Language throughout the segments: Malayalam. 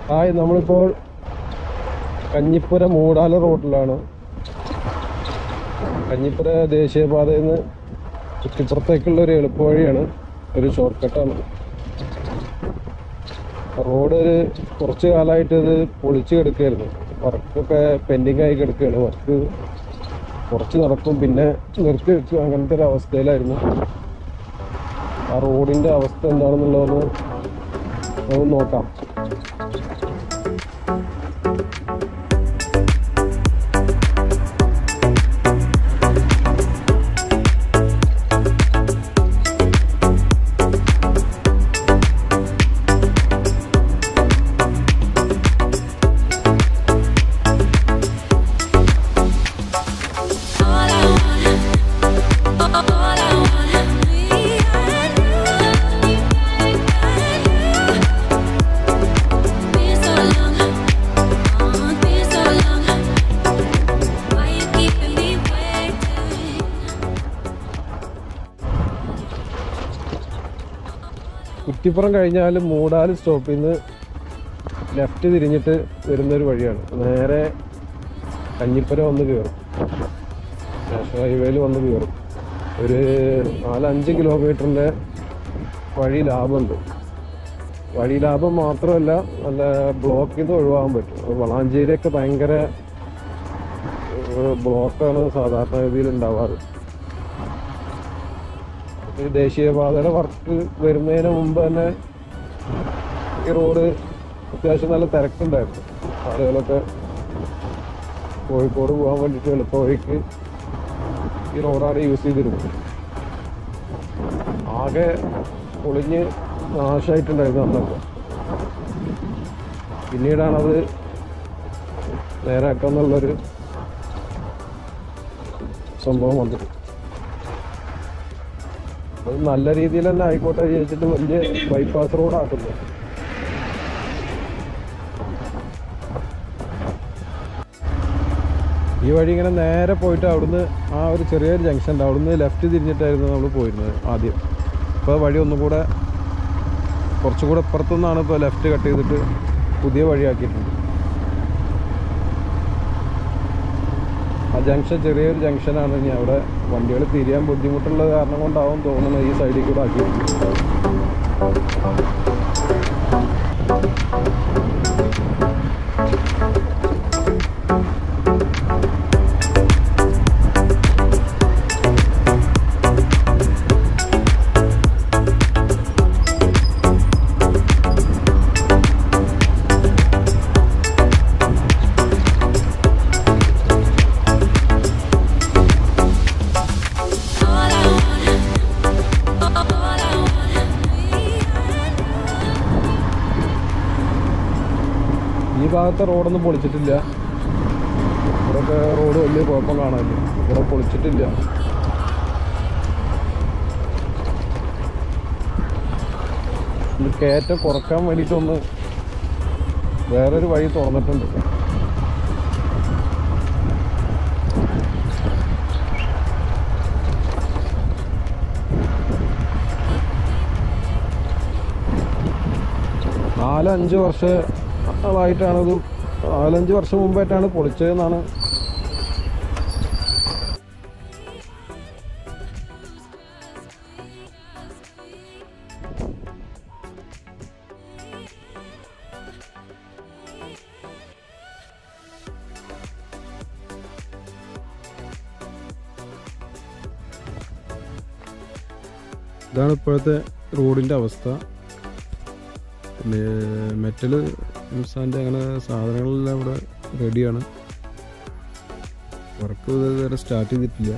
ഹായ് നമ്മളിപ്പോൾ കഞ്ഞിപ്പുര മൂടാല റോഡിലാണ് കഞ്ഞിപ്പുര ദേശീയപാതയിൽ നിന്ന് ചുറ്റിപ്പുറത്തേക്കുള്ള ഒരു എളുപ്പവഴിയാണ് ഒരു ഷോർട്ട് കട്ടാണ് റോഡ് ഒരു കുറച്ച് കാലമായിട്ട് ഇത് പൊളിച്ച് കിടക്കുകയായിരുന്നു വർക്കൊക്കെ പെൻഡിങ് ആയി കിടക്കുകയാണ് വർക്ക് കുറച്ച് നടക്കും പിന്നെ നിർത്തി വെക്കും അങ്ങനത്തെ ഒരു അവസ്ഥയിലായിരുന്നു ആ റോഡിൻ്റെ അവസ്ഥ എന്താണെന്നുള്ളതൊന്ന് നമുക്ക് നോക്കാം All I want, all I want, me and you, been so long, oh, been so long. Why you keeping me waiting? Kuttippuram കഴിഞ്ഞാൽ മൂടാൽ സ്റ്റോപ്പിൽ നിന്ന് ലെഫ്റ്റ് തിരിഞ്ഞിട്ട് വരുന്നൊരു വഴിയാണ് നേരെ കഞ്ഞിപ്പുര വന്ന് കയറും നാഷണൽ ഹൈവേയിൽ വന്ന് കയറും ഒരു നാലഞ്ച് കിലോമീറ്ററിൻ്റെ വഴി ലാഭമുണ്ട് വഴി ലാഭം മാത്രമല്ല നല്ല ബ്ലോക്കിൽ നിന്ന് ഒഴിവാകാൻ പറ്റും വളാഞ്ചേരിയൊക്കെ ഭയങ്കര ഏഹ്, ബ്ലോക്കാണ് സാധാരണ ഗതിയിൽ ഉണ്ടാവാറ് ഈ ദേശീയപാതയുടെ വർക്ക് വരുന്നതിന് മുമ്പ് തന്നെ ഈ റോഡ് അത്യാവശ്യം നല്ല തിരക്കുണ്ടായിരുന്നു ആളുകളൊക്കെ കോഴിക്കോട് പോകാൻ വേണ്ടിയിട്ട് എളുപ്പ വഴിക്ക് ഈ റോഡാണ് യൂസ് ചെയ്തിരുന്നത് ആകെ പൊളിഞ്ഞ് നാശമായിട്ടുണ്ടായിരുന്നു അന്നൊക്കെ പിന്നീടാണത് നേരാക്കാന്നുള്ളൊരു സംഭവം വന്നത് അത് നല്ല രീതിയിൽ തന്നെ ആയിക്കോട്ടെ വിചാരിച്ചിട്ട് വലിയ ബൈപ്പാസ് റോഡ് ആക്കുന്നു ഈ വഴി ഇങ്ങനെ നേരെ പോയിട്ട് അവിടുന്ന് ആ ഒരു ചെറിയൊരു ജംഗ്ഷൻ ഉണ്ട് അവിടുന്ന് ലെഫ്റ്റ് തിരിഞ്ഞിട്ടായിരുന്നു നമ്മൾ പോയിരുന്നത് ആദ്യം ഇപ്പോൾ വഴി ഒന്നും കൂടെ കുറച്ചുകൂടെ ഇപ്പുറത്തുനിന്നാണ് ഇപ്പോൾ ലെഫ്റ്റ് കട്ട് ചെയ്തിട്ട് പുതിയ വഴിയാക്കിയിട്ടുണ്ട് ആ ജംഗ്ഷൻ ചെറിയൊരു ജംഗ്ഷനാണ് ഇനി അവിടെ വണ്ടികൾ തിരിയാൻ ബുദ്ധിമുട്ടുള്ള കാരണം കൊണ്ടാവും തോന്നുന്നത് ഈ സൈഡിൽ കൂടെ ആക്കിയിട്ടുണ്ട് All I want, all I want, me and ഈ ഭാഗത്തെ റോഡൊന്നും പൊളിച്ചിട്ടില്ല ഇവിടെയൊക്കെ റോഡ് വലിയ കുഴപ്പം കാണാനില്ല ഇവിടെ പൊളിച്ചിട്ടില്ല ഇത് കയറ്റം കുറക്കാൻ വേണ്ടിയിട്ടൊന്ന് വേറൊരു വഴി തുറന്നിട്ടുണ്ട് നാലഞ്ച് വർഷമായിട്ടാണ് ഇത് നാലഞ്ച് വർഷം മുമ്പായിട്ടാണ് പൊളിച്ചതെന്നാണ് ഇതാണ് ഇപ്പോഴത്തെ റോഡിൻ്റെ അവസ്ഥ പിന്നെ മെറ്റൽ ഇൻസാൻ്റെ അങ്ങനെ സാധനങ്ങളെല്ലാം ഇവിടെ റെഡിയാണ് വർക്ക് ഇതുവരെ സ്റ്റാർട്ട് ചെയ്തിട്ടില്ല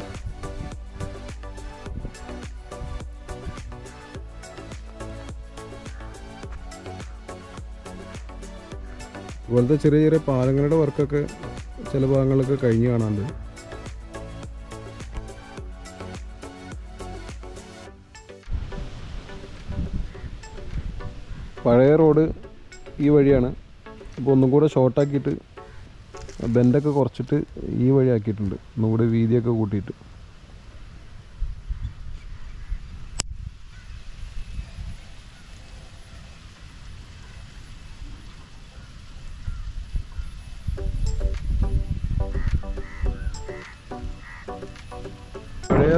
ഇതുപോലത്തെ ചെറിയ ചെറിയ പാലങ്ങളുടെ വർക്കൊക്കെ ചില ഭാഗങ്ങളൊക്കെ കഴിഞ്ഞ് കാണാണ്ട് പഴയ റോഡ് ഈ വഴിയാണ് അപ്പോൾ ഒന്നും കൂടെ ഷോർട്ടാക്കിയിട്ട് ബെൻഡൊക്കെ കുറച്ചിട്ട് ഈ വഴി ആക്കിയിട്ടുണ്ട് ഒന്നുകൂടെ വീതിയൊക്കെ കൂട്ടിയിട്ട്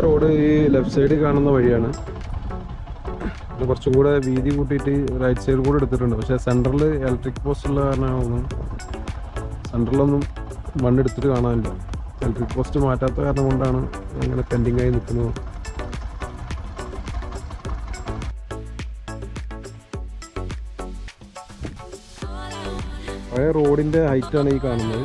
റോഡ് ഈ ലെഫ്റ്റ് സൈഡ് കാണുന്ന വഴിയാണ് ഇത് കുറച്ചും കൂടെ വീതി കൂട്ടിയിട്ട് റൈറ്റ് സൈഡ് കൂടെ എടുത്തിട്ടുണ്ട് പക്ഷേ സെൻറ്ററിൽ ഇലക്ട്രിക് പോസ്റ്റ് ഉള്ള കാരണമാണെന്ന് സെൻറ്ററിലൊന്നും മണ്ണെടുത്തിട്ട് കാണാനില്ല ഇലക്ട്രിക് പോസ്റ്റ് മാറ്റാത്ത കാരണം കൊണ്ടാണ് അങ്ങനെ പെൻഡിങ് ആയി നിൽക്കുന്നത് പഴയ റോഡിൻ്റെ ഹൈറ്റാണ് ഈ കാണുന്നത്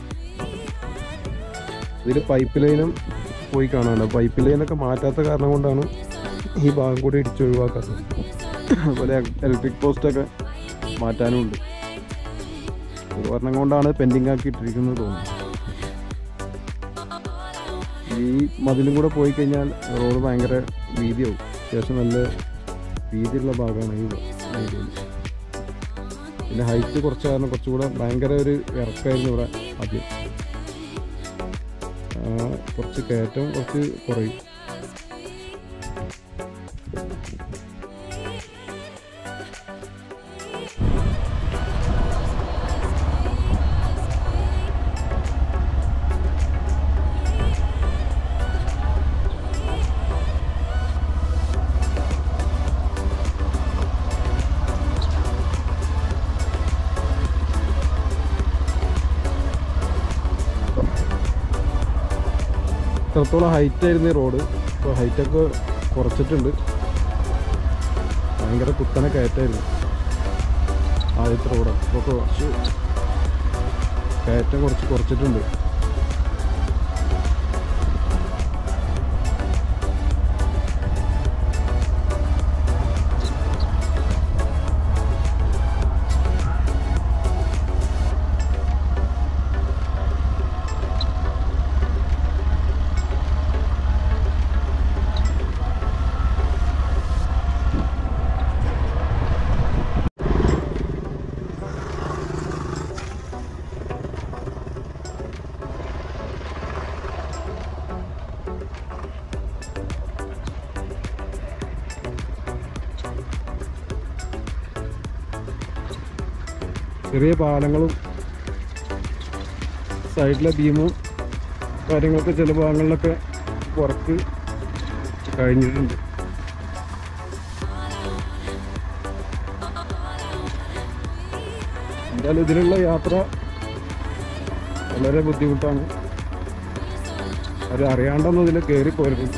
ഇതിൽ പൈപ്പ് ലൈനും പോയി കാണാനുണ്ട് പൈപ്പ് ലൈനൊക്കെ മാറ്റാത്ത കാരണം കൊണ്ടാണ് ഈ ഭാഗം കൂടി ഇടിച്ച് ഒഴിവാക്കാത്തത് അതുപോലെ ഇലക്ട്രിക് പോസ്റ്റൊക്കെ മാറ്റാനും ഉണ്ട് ഇത് കാരണം കൊണ്ടാണ് പെൻഡിങ് ആക്കി ഇട്ടിരിക്കുന്നത് തോന്നുന്നു ഈ മതിലും കൂടെ പോയി കഴിഞ്ഞാൽ റോഡ് ഭയങ്കര വീതിയാവും അത്യാവശ്യം നല്ല വീതിയുള്ള ഭാഗമാണ് ഈ ഏരിയയിൽ പിന്നെ ഹൈറ്റ് കുറച്ച് കാരണം കുറച്ചുകൂടെ ഭയങ്കര ഒരു ഇറക്കമായിരുന്നു ഇവിടെ ആദ്യം ആ, കുറച്ച് കയറ്റം കുറച്ച് കുറയും ഇത്രത്തോളം ഹൈറ്റ് ആയിരുന്നു ഈ റോഡ് ഇപ്പോൾ ഹൈറ്റൊക്കെ കുറച്ചിട്ടുണ്ട് ഭയങ്കര കുത്തനെ കയറ്റായിരുന്നു ആദ്യത്തെ റോഡ് അപ്പോൾ കുറച്ച് കയറ്റം കുറച്ച് കുറച്ചിട്ടുണ്ട് ചെറിയ പാലങ്ങളും സൈഡിലെ ബീമും കാര്യങ്ങളൊക്കെ ചില ഭാഗങ്ങളിലൊക്കെ വർക്ക് കഴിഞ്ഞിട്ടുണ്ട് എന്തായാലും ഇതിലുള്ള യാത്ര വളരെ ബുദ്ധിമുട്ടാണ് അത് അറിയാണ്ടൊന്നും ഇതിൽ കയറി പോരുത്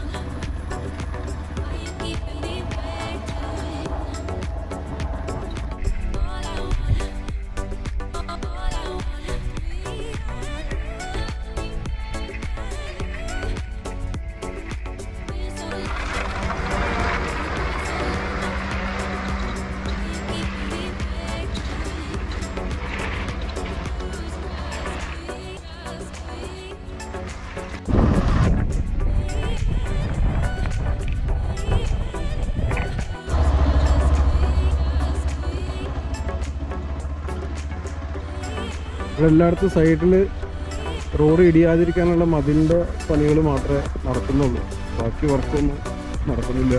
ഇവിടെ എല്ലായിടത്തും സൈഡിൽ റോഡ് ഇടിയാതിരിക്കാനുള്ള മതിലിൻ്റെ പണികൾ മാത്രമേ നടക്കുന്നുള്ളൂ ബാക്കി വർക്കൊന്നും നടക്കുന്നില്ല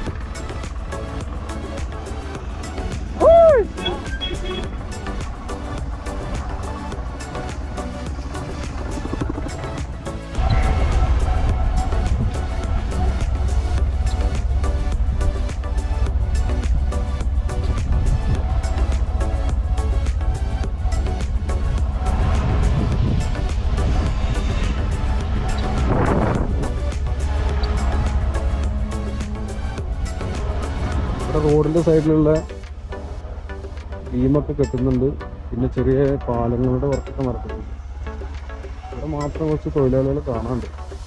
ഇവിടെ റോഡിൻ്റെ സൈഡിലുള്ള ബീമൊക്കെ കെട്ടുന്നുണ്ട് പിന്നെ ചെറിയ പാലങ്ങളുടെ വർക്കൊക്കെ നടക്കുന്നുണ്ട് ഇവിടെ മാത്രം കുറച്ച് തൊഴിലാളികൾ കാണാനുണ്ട്